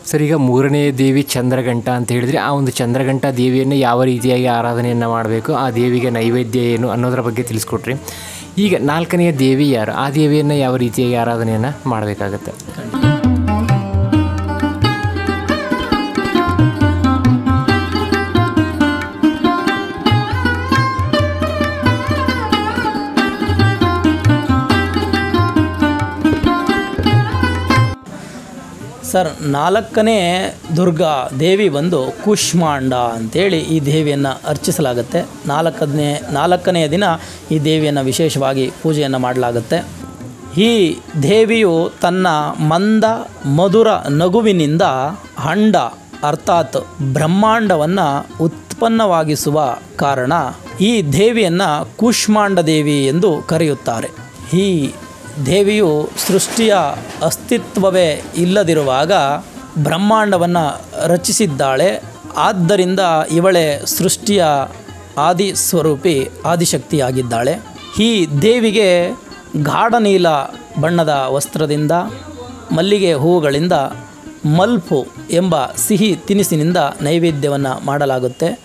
sir ಈಗ ಮೂರನೇ ದೇವಿ ಚಂದ್ರಘಂಟ ಅಂತ ಹೇಳಿದ್ರೆ ಆ ಒಂದು ಚಂದ್ರಘಂಟ ದೇವಿಯನ್ನು ಯಾವ ರೀತಿಯಾಗಿ ಆರಾಧನೆಯನ್ನು ಮಾಡಬೇಕು ಆ ದೇವಿಗೆ ನೈವೇದ್ಯ ಏನು ಅನ್ನೋದರ ಬಗ್ಗೆ ತಿಳಿಸ್ಕೊಟ್ರಿ ಈಗ ನಾಲ್ಕನೆಯ ದೇವಿ ಯಾರು ಆ ದೇವಿಯನ್ನು ಯಾವ ರೀತಿಯಾಗಿ ಆರಾಧನೆಯನ್ನು ಮಾಡಬೇಕಾಗತ್ತೆ ಸರ್ ನಾಲ್ಕನೇ ದುರ್ಗಾ ದೇವಿ ಬಂದು ಕುಷ್ಮಾಂಡ ಅಂತೇಳಿ ಈ ದೇವಿಯನ್ನು ಅರ್ಚಿಸಲಾಗುತ್ತೆ ನಾಲ್ಕನೇ ನಾಲ್ಕನೆಯ ದಿನ ಈ ದೇವಿಯನ್ನು ವಿಶೇಷವಾಗಿ ಪೂಜೆಯನ್ನು ಮಾಡಲಾಗುತ್ತೆ ಈ ದೇವಿಯು ತನ್ನ ಮಂದ ಮಧುರ ನಗುವಿನಿಂದ ಹಂಡ ಅರ್ಥಾತ್ ಬ್ರಹ್ಮಾಂಡವನ್ನು ಉತ್ಪನ್ನವಾಗಿಸುವ ಕಾರಣ ಈ ದೇವಿಯನ್ನು ಕೂಷ್ಮಾಂಡ ದೇವಿ ಎಂದು ಕರೆಯುತ್ತಾರೆ ಈ ದೇವಿಯು ಸೃಷ್ಟಿಯ ಅಸ್ತಿತ್ವವೇ ಇಲ್ಲದಿರುವಾಗ ಬ್ರಹ್ಮಾಂಡವನ್ನು ರಚಿಸಿದ್ದಾಳೆ ಆದ್ದರಿಂದ ಇವಳೇ ಸೃಷ್ಟಿಯ ಆದಿ ಸ್ವರೂಪಿ ಆದಿಶಕ್ತಿಯಾಗಿದ್ದಾಳೆ ಈ ದೇವಿಗೆ ಗಾಢ ನೀಲ ಬಣ್ಣದ ವಸ್ತ್ರದಿಂದ ಮಲ್ಲಿಗೆ ಹೂವುಗಳಿಂದ ಮಲ್ಪು ಎಂಬ ಸಿಹಿ ತಿನಿಸಿನಿಂದ ನೈವೇದ್ಯವನ್ನು ಮಾಡಲಾಗುತ್ತೆ